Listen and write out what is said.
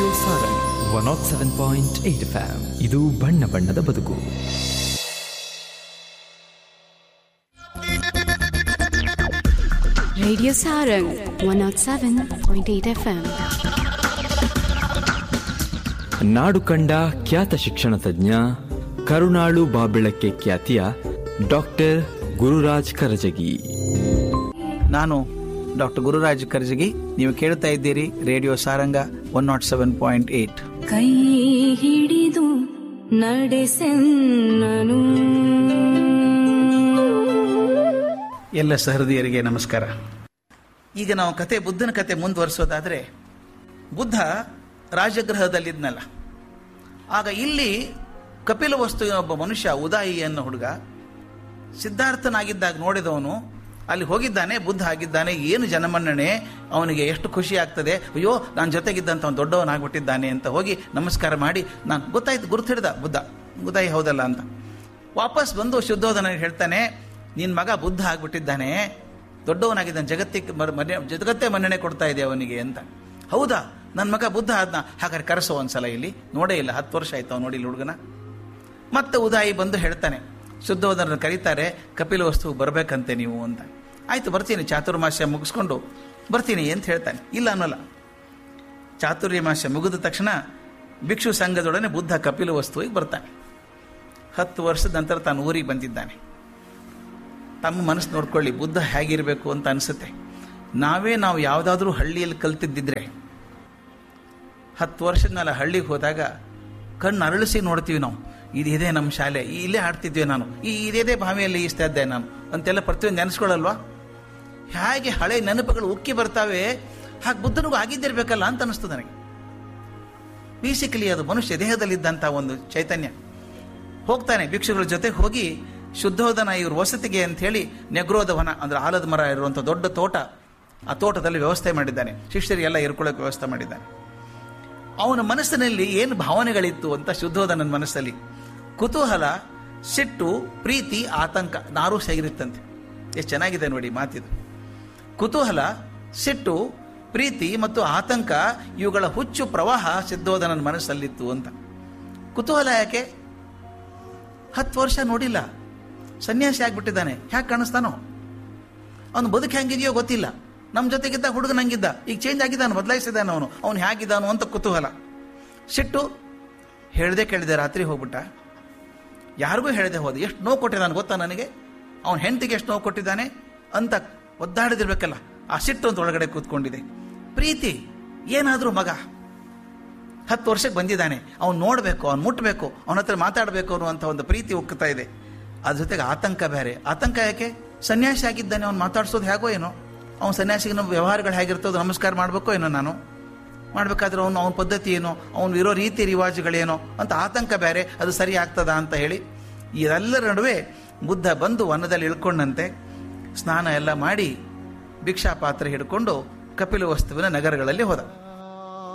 Radio Sarang one naught seven point eight FM ಇದು ಬಣ್ಣ ಬಣ್ಣದ ಬದುಕು Radio Sarang 107.8 FM. ನಾಡು ಕಂಡ ಖ್ಯಾತ ಶಿಕ್ಷಣ ತಜ್ಞ ಕರುಣಾಳು ಬಾಬೆಳಕ್ಕೆ ಖ್ಯಾತಿಯ ಡಾಕ್ಟರ್ ಗುರುರಾಜ್ ಕರಜಗಿ ನಾನು ಡಾಕ್ಟರ್ ಗುರುರಾಜ್ ಕರ್ಜಗಿ ನೀವು ಕೇಳ್ತಾ ಇದ್ದೀರಿ radio Saranga one naught seven point eight ಕೈ ಹಿಡಿದು ನಡೆಸೆನ್ನನು ಎಲ್ಲ ಸಹೃದಯರಿಗೆ ನಮಸ್ಕಾರ ಈಗ ನಾವು ಕತೆ ಬುದ್ಧನ ಕತೆ ಮುಂದುವರಿಸೋದಾದ್ರೆ ಬುದ್ಧ ರಾಜಗೃಹದಲ್ಲಿದ್ನಲ್ಲ ಆಗ ಇಲ್ಲಿ ಕಪಿಲ ವಸ್ತುವಿನ ಒಬ್ಬ ಮನುಷ್ಯ ಉದಾಯಿ ಅನ್ನೋ ಹುಡುಗ ಸಿದ್ಧಾರ್ಥನಾಗಿದ್ದಾಗ ನೋಡಿದವನು ಅಲ್ಲಿ ಹೋಗಿದ್ದಾನೆ ಬುದ್ಧ ಆಗಿದ್ದಾನೆ ಏನು ಜನಮನ್ನಣೆ ಅವನಿಗೆ ಎಷ್ಟು ಖುಷಿ ಆಗ್ತದೆ ಅಯ್ಯೋ ನಾನು ಜೊತೆಗಿದ್ದಂತ ಅವ್ನು ದೊಡ್ಡವನಾಗ್ಬಿಟ್ಟಿದ್ದಾನೆ ಅಂತ ಹೋಗಿ ನಮಸ್ಕಾರ ಮಾಡಿ ನಾನು ಗೊತ್ತಾಯ್ತು ಗುರುತು ಹಿಡ್ದ ಬುದ್ಧ ಉದಾಯಿ ಹೌದಲ್ಲ ಅಂತ ವಾಪಸ್ ಬಂದು ಶುದ್ಧೋಧನ ಹೇಳ್ತಾನೆ ನಿನ್ನ ಮಗ ಬುದ್ಧ ಆಗ್ಬಿಟ್ಟಿದ್ದಾನೆ ದೊಡ್ಡವನಾಗಿದ್ದಾನೆ ಜಗತ್ತಿಗೆ ಮರ್- ಮನೆ- ಜಗತ್ತೇ ಮನ್ನಣೆ ಕೊಡ್ತಾ ಇದೆ ಅವನಿಗೆ ಅಂತ ಹೌದಾ ನನ್ನ ಮಗ ಬುದ್ಧ ಆದ್ನ ಹಾಗಾದ್ರೆ ಕರೆಸೋ ಒಂದ್ಸಲ ಇಲ್ಲಿ ನೋಡೇ ಇಲ್ಲ ಹತ್ತು ವರ್ಷ ಆಯ್ತು ಅವ್ನು ನೋಡಿ ಇಲ್ಲಿ ಹುಡುಗನ ಮತ್ತೆ ಉದಾಯಿ ಬಂದು ಹೇಳ್ತಾನೆ ಶುದ್ಧೋಧನ ಕರೀತಾರೆ ಕಪಿಲ ವಸ್ತು ಬರಬೇಕಂತೆ ನೀವು ಅಂತ ಆಯ್ತು ಬರ್ತೀನಿ ಚಾತುರ್ಮಾಸ್ಯ ಮುಗಿಸ್ಕೊಂಡು ಬರ್ತೀನಿ ಅಂತ ಹೇಳ್ತಾನೆ ಇಲ್ಲ ಅನ್ನೋಲ್ಲ ಚಾತುರ್ಯಮಾಸ್ಯ ಮುಗಿದ ತಕ್ಷಣ ಭಿಕ್ಷು ಸಂಘದೊಡನೆ ಬುದ್ಧ ಕಪಿಲ ವಸ್ತುವಿಗೆ ಬರ್ತಾನೆ ಹತ್ತು ವರ್ಷದ ನಂತರ ತಾನು ಊರಿಗೆ ಬಂದಿದ್ದಾನೆ ತಮ್ಮ ಮನಸ್ಸು ನೋಡ್ಕೊಳ್ಳಿ ಬುದ್ಧ ಹೇಗಿರಬೇಕು ಅಂತ ಅನಿಸುತ್ತೆ ನಾವೇ ನಾವು ಯಾವುದಾದ್ರೂ ಹಳ್ಳಿಯಲ್ಲಿ ಕಲ್ತಿದ್ದಿದ್ರೆ ಹತ್ತು ವರ್ಷದ ಮೇಲೆ ಹಳ್ಳಿಗೆ ಹೋದಾಗ ಕಣ್ಣು ಅರಳಿಸಿ ನೋಡ್ತೀವಿ ನಾವು ಇದಿದೆ ನಮ್ಮ ಶಾಲೆ ಈ ಇಲ್ಲೇ ಆಡ್ತಿದ್ವಿ ನಾನು ಈ ಇದೇ ಬಾವಿಯಲ್ಲಿ ಈಸ್ತಾ ಇದ್ದೆ ನಾನು ಅಂತೆಲ್ಲ ಪ್ರತಿಯೊಂದು ನೆನೆಸ್ಕೊಳ್ಳಲ್ವಾ ಹೇಗೆ ಹಳೆ ನೆನಪುಗಳು ಉಕ್ಕಿ ಬರ್ತಾವೆ ಹಾಗೆ ಬುದ್ಧನಿಗೂ ಆಗಿದ್ದಿರ್ಬೇಕಲ್ಲ ಅಂತ ಅನಿಸ್ತು ನನಗೆ ಬೇಸಿಕಲಿ ಅದು ಮನುಷ್ಯ ದೇಹದಲ್ಲಿದ್ದಂಥ ಒಂದು ಚೈತನ್ಯ ಹೋಗ್ತಾನೆ ಭಿಕ್ಷುಗಳ ಜೊತೆ ಹೋಗಿ ಶುದ್ಧೋಧನ ಇವ್ರ ವಸತಿಗೆ ಅಂತ ಹೇಳಿ ನೆಗ್ರೋಧ ವನ ಅಂದ್ರೆ ಆಲದ ಮರ ಇರುವಂಥ ದೊಡ್ಡ ತೋಟ ಆ ತೋಟದಲ್ಲಿ ವ್ಯವಸ್ಥೆ ಮಾಡಿದ್ದಾನೆ ಶಿಷ್ಯರಿಗೆಲ್ಲ ಇರ್ಕೊಳ್ಳೋಕೆ ವ್ಯವಸ್ಥೆ ಮಾಡಿದ್ದಾನೆ ಅವನ ಮನಸ್ಸಿನಲ್ಲಿ ಏನು ಭಾವನೆಗಳಿತ್ತು ಅಂತ ಶುದ್ಧೋಧನನ ಮನಸ್ಸಲ್ಲಿ ಕುತೂಹಲ ಸಿಟ್ಟು ಪ್ರೀತಿ ಆತಂಕ ನಾರೂ ಸೇರಿತ್ತಂತೆ ಎಷ್ಟು ಚೆನ್ನಾಗಿದೆ ನೋಡಿ ಮಾತಿದು ಕುತೂಹಲ ಸಿಟ್ಟು ಪ್ರೀತಿ ಮತ್ತು ಆತಂಕ ಇವುಗಳ ಹುಚ್ಚು ಪ್ರವಾಹ ಸಿದ್ಧೋಧನನ ಮನಸ್ಸಲ್ಲಿತ್ತು ಅಂತ ಕುತೂಹಲ ಯಾಕೆ ಹತ್ತು ವರ್ಷ ನೋಡಿಲ್ಲ ಸನ್ಯಾಸಿ ಆಗ್ಬಿಟ್ಟಿದ್ದಾನೆ ಹ್ಯಾಕೆ ಕಾಣಿಸ್ತಾನೋ ಅವನು ಬದುಕು ಹೆಂಗಿದೆಯೋ ಗೊತ್ತಿಲ್ಲ ನಮ್ಮ ಜೊತೆಗಿದ್ದ ಹುಡುಗನ ಹಂಗಿದ್ದ ಈಗ ಚೇಂಜ್ ಆಗಿದ್ದಾನೆ ಬದಲಾಯಿಸಿದ್ದಾನೆ ಅವನು ಅವನು ಹೇಗಿದ್ದಾನು ಅಂತ ಕುತೂಹಲ ಸಿಟ್ಟು ಹೇಳ್ದೆ ಕೇಳಿದೆ ರಾತ್ರಿ ಹೋಗ್ಬಿಟ್ಟ ಯಾರಿಗೂ ಹೇಳದೆ ಹೋದ ಎಷ್ಟು ನೋವು ಕೊಟ್ಟಿದ್ದಾನೆ ಗೊತ್ತಾ ನನಗೆ ಅವನ ಹೆಂಡತಿಗೆ ಎಷ್ಟು ನೋವು ಕೊಟ್ಟಿದ್ದಾನೆ ಅಂತ ಒದ್ದಾಡಿದಿರ್ಬೇಕಲ್ಲ ಆ ಸಿಟ್ಟು ಅಂತ ಒಳಗಡೆ ಕೂತ್ಕೊಂಡಿದೆ ಪ್ರೀತಿ ಏನಾದರೂ ಮಗ ಹತ್ತು ವರ್ಷಕ್ಕೆ ಬಂದಿದ್ದಾನೆ ಅವ್ನು ನೋಡಬೇಕು ಅವ್ನು ಮುಟ್ಟಬೇಕು ಅವನ ಹತ್ರ ಮಾತಾಡಬೇಕು ಅನ್ನುವಂಥ ಒಂದು ಪ್ರೀತಿ ಉಕ್ಕುತ್ತಾ ಇದೆ ಅದ್ರ ಜೊತೆಗೆ ಆತಂಕ ಬೇರೆ ಆತಂಕ ಯಾಕೆ ಸನ್ಯಾಸಿ ಆಗಿದ್ದಾನೆ ಅವ್ನು ಮಾತಾಡ್ಸೋದು ಹೇಗೋ ಏನೋ ಅವ್ನು ಸನ್ಯಾಸಿಗೆ ನಮ್ಮ ವ್ಯವಹಾರಗಳು ಹೇಗಿರ್ತದೋ ನಮಸ್ಕಾರ ಮಾಡಬೇಕೋ ಏನೋ ನಾನು ಮಾಡಬೇಕಾದ್ರೆ ಅವನು ಅವನ ಪದ್ಧತಿ ಏನೋ ಅವನು ಇರೋ ರೀತಿ ರಿವಾಜುಗಳೇನೋ ಅಂತ ಆತಂಕ ಬೇರೆ ಅದು ಸರಿ ಆಗ್ತದ ಅಂತ ಹೇಳಿ ಇದೆಲ್ಲರ ನಡುವೆ ಬುದ್ಧ ಬಂದು ವನದಲ್ಲಿ ಇಳ್ಕೊಂಡಂತೆ ಸ್ನಾನ ಎಲ್ಲ ಮಾಡಿ ಭಿಕ್ಷಾ ಪಾತ್ರೆ ಹಿಡ್ಕೊಂಡು ಕಪಿಲ ವಸ್ತುವಿನ ನಗರಗಳಲ್ಲಿ ಹೋದ